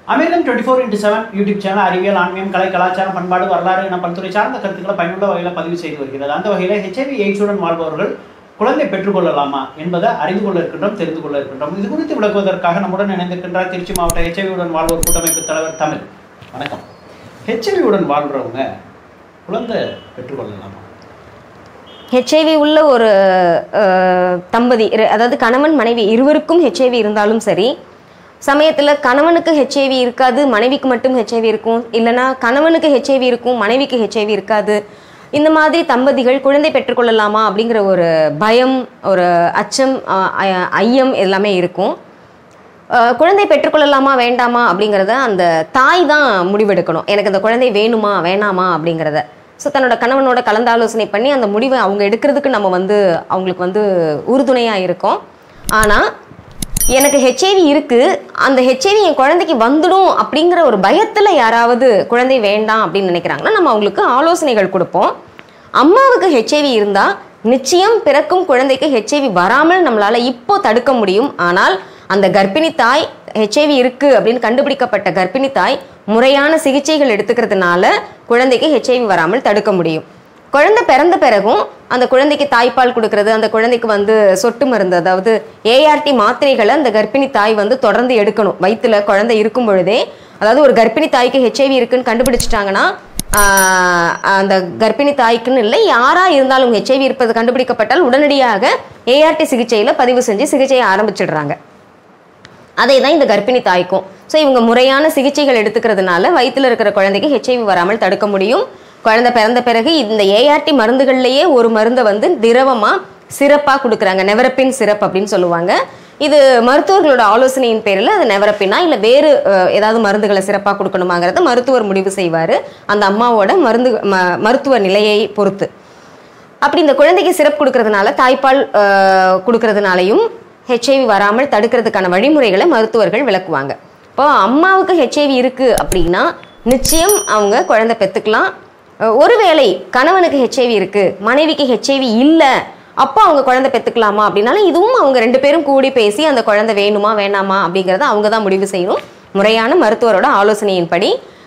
அமிர்தம் twenty four into seven YouTube channel அறிவியல் ஆன்மீகம் கலை கலாச்சாரம் பண்பாடு வரலாறு என பல்துறை சார்ந்த கருத்துக்களை பயனுள்ள வகையில் பதிவு செய்து வருகிறது அந்த வகையில் ஹெச்ஐவி எய்ட்ஸுடன் வாழ்பவர்கள் குழந்தை பெற்றுக்கொள்ளலாமா என்பதை அறிந்து கொள்ள இருக்கின்றோம் தெரிந்து கொள்ள இருக்கின்றோம் இது குறித்து விளக்குவதற்காக நம்முடன் இணைந்திருக்கின்றார் திருச்சி மாவட்ட ஹெச்ஐவியுடன் வாழ்வோர் கூட்டமைப்பு தலைவர் தமிழ் வணக்கம் ஹெச்ஐவியுடன் வாழ்றவங்க குழந்தை பெற்றுக்கொள்ளலாமா ஹெச்ஐவி உள்ள ஒரு அஹ், தம்பதி இரு- அதாவது கணவன் மனைவி இருவருக்கும் ஹெச்ஐவி இருந்தாலும் சரி சமயத்தில் கணவனுக்கு ஹெச்ஐவி இருக்காது மனைவிக்கு மட்டும் ஹெச்ஐவி இருக்கும் இல்லைன்னா கணவனுக்கு ஹெச்ஐவி இருக்கும் மனைவிக்கு ஹெச்ஐவி இருக்காது இந்த மாதிரி தம்பதிகள் குழந்தை பெற்றுக்கொள்ளலாமா அப்படிங்கிற ஒரு பயம் ஒரு அச்சம் அஹ், ஐ- ஐயம் எல்லாமே இருக்கும் அஹ், குழந்தை பெற்றுக்கொள்ளலாமா வேண்டாமா அப்படிங்கிறத அந்த தாய் தான் முடிவெடுக்கணும் எனக்கு அந்த குழந்தை வேணுமா வேணாமா அப்படிங்கிறத ஸோ தன்னோட கணவனோட கலந்து ஆலோசனை பண்ணி அந்த முடிவை அவங்க எடுக்கிறதுக்கு நம்ம வந்து அவங்களுக்கு வந்து உறுதுணையாக இருக்கோம் ஆனால் எனக்கு ஹெச்ஐவி இருக்குது அந்த ஹெச்ஐவி என் குழந்தைக்கு வந்துடும் அப்படிங்கிற ஒரு பயத்தில் யாராவது குழந்தை வேண்டாம் அப்படின்னு நினைக்கிறாங்கன்னா நம்ம அவங்களுக்கு ஆலோசனைகள் கொடுப்போம் அம்மாவுக்கு ஹெச்ஐவி இருந்தால் நிச்சயம் பிறக்கும் குழந்தைக்கு ஹெச்ஐவி வராமல் நம்மளால இப்போ தடுக்க முடியும் ஆனால் அந்த கர்ப்பிணி தாய் ஹெச்ஐவி இருக்கு அப்படின்னு கண்டுபிடிக்கப்பட்ட கர்ப்பிணி தாய் முறையான சிகிச்சைகள் எடுத்துக்கிறதுனால குழந்தைக்கு ஹெச்ஐவி வராமல் தடுக்க முடியும் குழந்தை பிறந்த பிறகும் அந்த குழந்தைக்கு தாய்ப்பால் கொடுக்கறது அந்த குழந்தைக்கு வந்து சொட்டு மருந்து அதாவது ஏஆர்டி மாத்திரைகளை அந்த கர்ப்பிணி தாய் வந்து தொடர்ந்து எடுக்கணும் வயித்துல குழந்தை இருக்கும் பொழுதே அதாவது ஒரு கர்ப்பிணி தாய்க்கு ஹெச்ஐவி இருக்குன்னு கண்டுபிடிச்சிட்டாங்கன்னா ஆஹ், அந்த கர்ப்பிணி தாய்க்குன்னு இல்லை யாரா இருந்தாலும் ஹெச்ஐவி இருப்பது கண்டுபிடிக்கப்பட்டால் உடனடியாக ஏஆர்டி சிகிச்சையில பதிவு செஞ்சு சிகிச்சையை ஆரம்பிச்சிடுறாங்க அதே தான் இந்த கர்ப்பிணி தாய்க்கும் ஸோ இவங்க முறையான சிகிச்சைகள் எடுத்துக்கிறதுனால வயித்துல இருக்கிற குழந்தைக்கு ஹெச்ஐவி வராமல் தடுக்க முடியும் குழந்தை பிறந்த பிறகு இந்த ஏஆர்டி மருந்துகள்லேயே ஒரு மருந்தை வந்து திரவமாக சிறப்பாக கொடுக்குறாங்க நெவரப்பின் சிறப் அப்படின்னு சொல்லுவாங்க இது மருத்துவர்களோட ஆலோசனையின் பேரில் அது நெவரப்பினா இல்லை வேறு அஹ், ஏதாவது மருந்துகளை சிறப்பாக கொடுக்கணுமாங்கிறத மருத்துவர் முடிவு செய்வார் அந்த அம்மாவோட மருந்து ம- மருத்துவ நிலையை பொறுத்து அப்படி இந்த குழந்தைக்கு சிறப்பு கொடுக்கறதுனால தாய்ப்பால் அஹ், கொடுக்கறதுனாலையும் ஹெச்ஐவி வராமல் தடுக்கிறதுக்கான வழிமுறைகளை மருத்துவர்கள் விளக்குவாங்க இப்போ அம்மாவுக்கு ஹெச்ஐவி இருக்கு அப்படின்னா நிச்சயம் அவங்க குழந்தை பெற்றுக்கலாம் அஹ், ஒருவேளை கணவனுக்கு ஹெச்ஐவி இருக்கு மனைவிக்கு ஹெச்ஐவி இல்லை அப்போ அவங்க குழந்தை பெற்றுக்கலாமா அப்படின்னாலும் இதுவும் அவங்க ரெண்டு பேரும் கூடி பேசி அந்த குழந்தை வேணுமா வேணாமா அப்படிங்கிறத அவங்க தான் முடிவு செய்யணும் முறையான மருத்துவரோட ஆலோசனையின்படி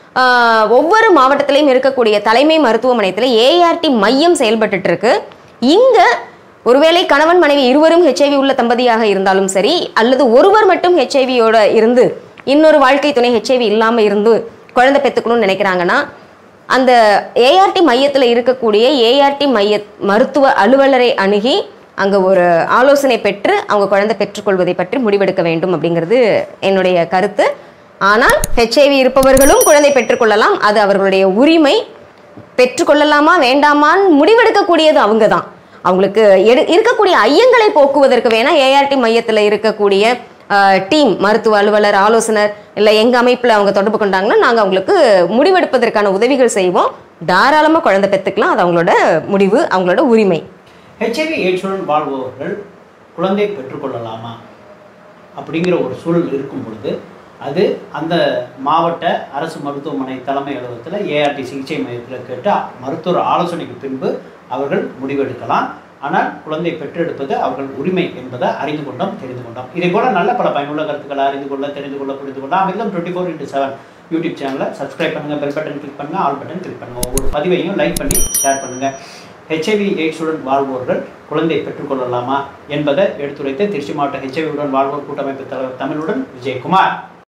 ஆஹ் ஒவ்வொரு மாவட்டத்திலையும் இருக்கக்கூடிய தலைமை மருத்துவமனையத்தில் ஏஆர்டி மையம் செயல்பட்டுட்டு இருக்கு இங்க ஒருவேளை கணவன் மனைவி இருவரும் ஹெச்ஐவி உள்ள தம்பதியாக இருந்தாலும் சரி அல்லது ஒருவர் மட்டும் ஹெச்ஐவியோட இருந்து இன்னொரு வாழ்க்கை துணை ஹெச்ஐவி இல்லாம இருந்து குழந்தை பெற்றுக்கணும்னு நினைக்கிறாங்கன்னா அந்த ஏஆர்டி மையத்தில் இருக்கக்கூடிய ஏஆர்டி மைய மருத்துவ அலுவலரை அணுகி அங்கே ஒரு ஆலோசனை பெற்று அவங்க குழந்தை பெற்றுக்கொள்வதை பற்றி முடிவெடுக்க வேண்டும் அப்படிங்கிறது என்னுடைய கருத்து ஆனால் ஹெச்ஐவி இருப்பவர்களும் குழந்தை பெற்றுக்கொள்ளலாம் அது அவர்களுடைய உரிமை பெற்றுக்கொள்ளலாமா வேண்டாமான்னு முடிவெடுக்கக்கூடியது அவங்க தான் அவங்களுக்கு எடு இருக்கக்கூடிய ஐயங்களை போக்குவதற்கு வேணா ஏஆர்டி மையத்தில் இருக்கக்கூடிய டீம் மருத்துவ அலுவலர் ஆலோசனர் இல்லை எங்கள் அமைப்பில் அவங்க தொடர்பு கொண்டாங்கன்னா நாங்கள் அவங்களுக்கு முடிவெடுப்பதற்கான உதவிகள் செய்வோம் தாராளமாக குழந்தை பெற்றுக்கலாம் அது அவங்களோட முடிவு அவங்களோட உரிமை ஹெச்ஐவி எய்ட்ஸுடன் வாழ்பவர்கள் குழந்தை பெற்றுக்கொள்ளலாமா அப்படிங்கிற ஒரு சூழல் இருக்கும் பொழுது அது அந்த மாவட்ட அரசு மருத்துவமனை தலைமை அலுவலகத்தில் ஏஆர்டி சிகிச்சை மையத்தில் கேட்டு மருத்துவர் ஆலோசனைக்கு பின்பு அவர்கள் முடிவெடுக்கலாம் ஆனால் குழந்தை பெற்றெடுப்பது அவர்கள் உரிமை என்பதை அறிந்து கொண்டோம் தெரிந்து கொண்டோம் இதே போல நல்ல பல பயனுள்ள கருத்துக்களை அறிந்து கொள்ள தெரிந்து கொள்ள புரிந்து கொள்ள Amirtham twenty four into seven YouTube சேனலை சப்ஸ்கிரைப் பண்ணுங்க பெல் பட்டன் கிளிக் பண்ணுங்க ஆல் பட்டன் கிளிக் பண்ணுங்க ஒவ்வொரு பதிவையும் லைக் பண்ணி ஷேர் பண்ணுங்க ஹெச்ஐவி எய்ட்ஸுடன் வாழ்வோர்கள் குழந்தை பெற்றுக்கொள்ளலாமா என்பதை எடுத்துரைத்து திருச்சி மாவட்ட ஹெச்ஐவியுடன் வாழ்வோர் கூட்டமைப்பு தலைவர் தமிழுடன் விஜயகுமார்